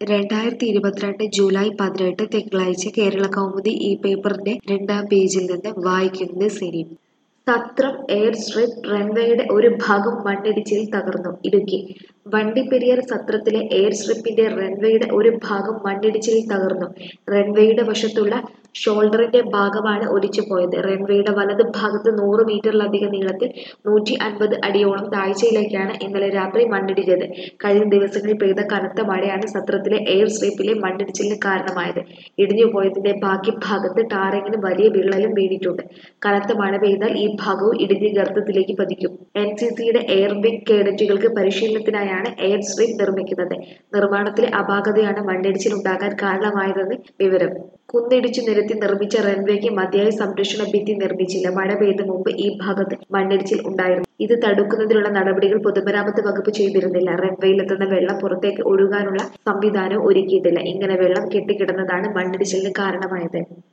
രണ്ടായിരത്തി ഇരുപത്തിരണ്ട് ജൂലൈ പതിനെട്ട് തിങ്കളാഴ്ച കേരളകൗമുദി ഈ പേപ്പറിന്റെ രണ്ടാം പേജിൽ നിന്ന് വായിക്കുന്നത് സിനി സത്രം എയർ സ്ട്രിപ്പ് റൺവേയുടെ ഒരു ഭാഗം മണ്ണിടിച്ചിലിൽ തകർന്നു ഇടുക്കി വണ്ടിപ്പെരിയാർ സത്രത്തിലെ എയർ സ്ട്രിപ്പിന്റെ റൺവേയുടെ ഒരു ഭാഗം മണ്ണിടിച്ചിലിൽ തകർന്നു റൺവേയുടെ വശത്തുള്ള ഷോൾഡറിന്റെ ഭാഗമാണ് ഒലിച്ചുപോയത് റൺവേയുടെ വലത് ഭാഗത്ത് നൂറ് മീറ്ററിലധികം നീളത്തിൽ നൂറ്റി അൻപത് അടിയോളം താഴ്ചയിലേക്കാണ് ഇന്നലെ രാത്രി മണ്ണിടിച്ചത് കഴിഞ്ഞ ദിവസങ്ങളിൽ പെയ്ത കനത്ത മഴയാണ് സത്രത്തിലെ എയർ സ്ട്രിപ്പിലെ മണ്ണിടിച്ചിലിന് കാരണമായത് ഇടിഞ്ഞുപോയതിന്റെ ബാക്കി ഭാഗത്ത് ടാറിങ്ങിന് വലിയ വിള്ളലും വീണിട്ടുണ്ട് കനത്ത മഴ പെയ്താൽ ഈ ഭാഗവും ഇടിഞ്ഞ് ഗർത്തത്തിലേക്ക് പതിക്കും എൻ സി സിയുടെ എയർ വിംഗ് കേഡറ്റുകൾക്ക് പരിശീലനത്തിനായാണ് എയർ സ്ട്രിപ്പ് നിർമ്മിക്കുന്നത് നിർമ്മാണത്തിലെ അപാകതയാണ് മണ്ണിടിച്ചിൽ ഉണ്ടാകാൻ കാരണമായതെന്ന് വിവരം കുന്നിടിച്ചു നിരത്തി നിർമ്മിച്ച റൺവേക്ക് മതിയായ സംരക്ഷണ ഭിത്തി നിർമ്മിച്ചില്ല മഴ പെയ്ത മുമ്പ് ഈ ഭാഗത്ത് മണ്ണിടിച്ചിൽ ഉണ്ടായിരുന്നു ഇത് തടുക്കുന്നതിനുള്ള നടപടികൾ പൊതുമരാമത്ത് വകുപ്പ് ചെയ്തിരുന്നില്ല റൺവേയിലെത്തുന്ന വെള്ളം പുറത്തേക്ക് ഒഴുകാനുള്ള സംവിധാനം ഒരുക്കിയിട്ടില്ല ഇങ്ങനെ വെള്ളം കെട്ടിക്കിടന്നതാണ് മണ്ണിടിച്ചിലിന് കാരണമായത്